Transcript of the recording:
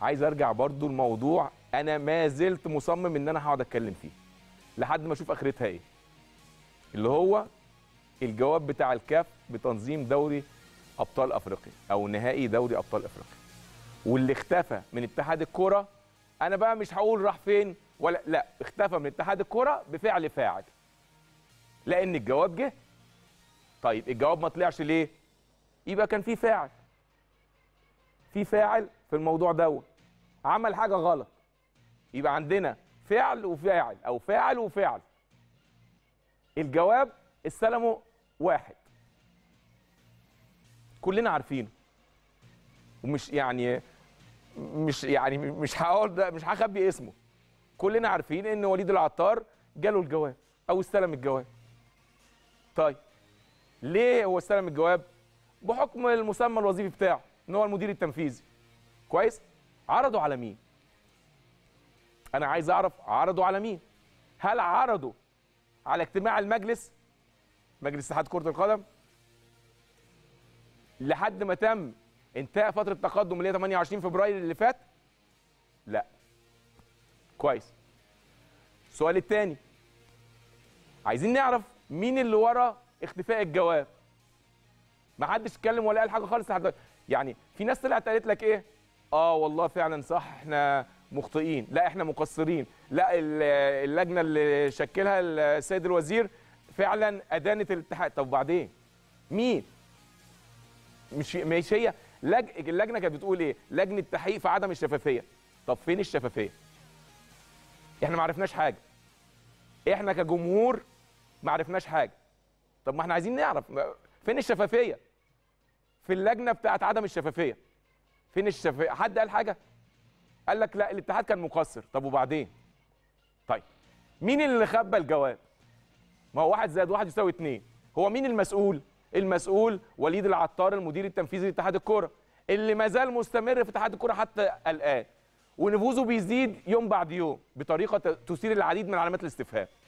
عايز ارجع برضو الموضوع انا ما زلت مصمم ان انا هقعد اتكلم فيه لحد ما اشوف اخرتها ايه اللي هو الجواب بتاع الكاف بتنظيم دوري ابطال افريقيا او نهائي دوري ابطال افريقيا واللي اختفى من اتحاد الكره انا بقى مش هقول راح فين ولا لا اختفى من اتحاد الكره بفعل فاعل لان الجواب جه طيب الجواب ما طلعش ليه يبقى كان في فاعل في فاعل في الموضوع دوت عمل حاجه غلط يبقى عندنا فعل وفاعل او فاعل وفعل الجواب استلمه واحد كلنا عارفينه ومش يعني مش يعني مش هقول ده مش هخبي اسمه كلنا عارفين ان وليد العطار جاله الجواب او استلم الجواب طيب ليه هو استلم الجواب بحكم المسمى الوظيفي بتاعه ان هو المدير التنفيذي كويس عرضوا على مين انا عايز اعرف عرضوا على مين هل عرضوا على اجتماع المجلس مجلس اتحاد كره القدم لحد ما تم انتهى فتره التقدم اللي هي 28 فبراير اللي فات لا كويس السؤال الثاني عايزين نعرف مين اللي ورا اختفاء الجواب ما حدش اتكلم ولا قال حاجه خالص لحد دلوقتي. يعني في ناس طلعت قالت لك ايه اه والله فعلا صح احنا مخطئين لا احنا مقصرين لا ال- اللجنه اللي شكلها السيد الوزير فعلا ادانت الاتحاد طب وبعدين مين مش مش هي لج... اللجنه كانت بتقول ايه لجنه تحقيق في عدم الشفافيه طب فين الشفافيه احنا ما عرفناش حاجه احنا كجمهور ما عرفناش حاجه طب ما احنا عايزين نعرف ما- فين الشفافيه في اللجنه بتاعت عدم الشفافيه فين الشفافيه حد قال حاجه قال لك لا الاتحاد كان مقصر طب وبعدين طيب مين اللي خبى الجواب ما هو واحد زائد واحد يساوي اتنين هو مين المسؤول المسؤول وليد العطار المدير التنفيذي لاتحاد الكوره اللي ما زال مستمر في اتحاد الكوره حتى الان ونفوذه بيزيد يوم بعد يوم بطريقه ت- تثير العديد من علامات الاستفهام